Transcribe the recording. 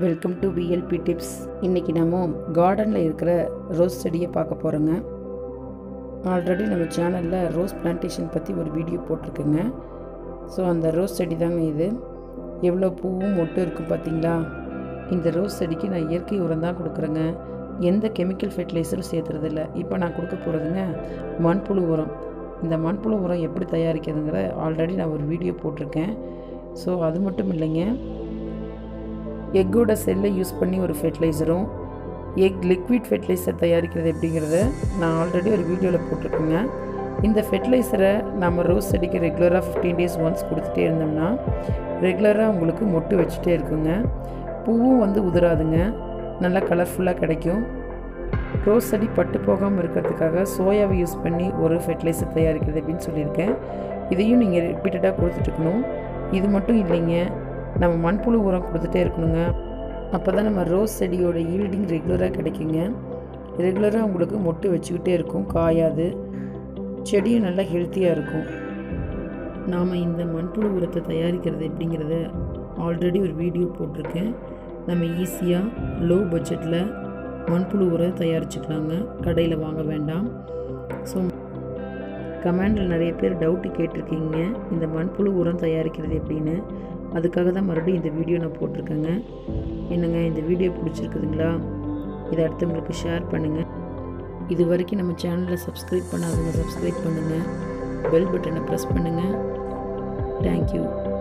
welcome to BLB tips இன்றைக்கி நம்ம கார்டனில் இருக்கிற ரோஸ் செடியை பார்க்க போகிறோங்க ஆல்ரெடி நம்ம சேனலில் ரோஸ் பிளான்டேஷன் பற்றி ஒரு வீடியோ போட்டிருக்குங்க ஸோ அந்த ரோஸ் செடி தாங்க இது எவ்வளோ பூவும் மொட்டும் இருக்கும் பார்த்தீங்களா இந்த ரோஸ் செடிக்கு நான் இயற்கை உரம் தான் கொடுக்குறேங்க எந்த கெமிக்கல் ஃபெர்டிலைசரும் சேர்த்துறதில்ல இப்போ நான் கொடுக்க போகிறதுங்க மண்புழு உரம் இந்த மண்புழு உரம் எப்படி தயாரிக்கிறதுங்கிற ஆல்ரெடி நான் ஒரு வீடியோ போட்டிருக்கேன் ஸோ அது மட்டும் இல்லைங்க எக்கோட செல்லை யூஸ் பண்ணி ஒரு ஃபெர்டிலைசரும் எக் லிக்விட் ஃபெர்டிலைசர் தயாரிக்கிறது எப்படிங்கிறத நான் ஆல்ரெடி ஒரு வீடியோவில் போட்டிருக்கேங்க இந்த ஃபெர்டிலைசரை நம்ம ரோஸ் செடிக்கு ரெகுலராக ஃபிஃப்டீன் டேஸ் ஒன்ஸ் கொடுத்துட்டே இருந்தோம்னா ரெகுலராக உங்களுக்கு மொட்டு வச்சுட்டே இருக்குங்க பூவும் வந்து உதிராதுங்க நல்லா கலர்ஃபுல்லாக கிடைக்கும் ரோஸ் செடி பட்டு போகாமல் இருக்கிறதுக்காக சோயாவை யூஸ் பண்ணி ஒரு ஃபெர்டிலைசர் தயாரிக்கிறது அப்படின்னு சொல்லியிருக்கேன் இதையும் நீங்கள் ரிப்பீட்டடாக கொடுத்துட்ருக்கணும் இது மட்டும் இல்லைங்க நம்ம மண்புழு உரம் கொடுத்துட்டே இருக்கணுங்க அப்போ தான் நம்ம ரோஸ் செடியோட ஈல்டிங் ரெகுலராக கிடைக்குங்க ரெகுலராக உங்களுக்கு மொட்டு வச்சுக்கிட்டே இருக்கும் காயாது செடியும் நல்லா ஹெல்த்தியாக இருக்கும் நாம் இந்த மண்புழு உரத்தை தயாரிக்கிறது எப்படிங்கிறத ஆல்ரெடி ஒரு வீடியோ போட்டிருக்கேன் நம்ம ஈஸியாக லோ பட்ஜெட்டில் மண்புழு உரம் தயாரிச்சுக்கலாங்க கடையில் வாங்க வேண்டாம் ஸோ கமெண்டில் நிறைய பேர் டவுட்டு கேட்டிருக்கீங்க இந்த மண்புழு உரம் தயாரிக்கிறது எப்படின்னு அதுக்காக தான் மறுபடியும் இந்த வீடியோ நான் போட்டிருக்கேங்க என்னங்க இந்த வீடியோ பிடிச்சிருக்குதுங்களா இதை அடுத்தவங்களுக்கு ஷேர் பண்ணுங்கள் இது வரைக்கும் நம்ம சேனலில் சப்ஸ்கிரைப் பண்ணாதவங்க சப்ஸ்கிரைப் பண்ணுங்கள் பெல் பட்டனை ப்ரெஸ் பண்ணுங்கள் தேங்க்யூ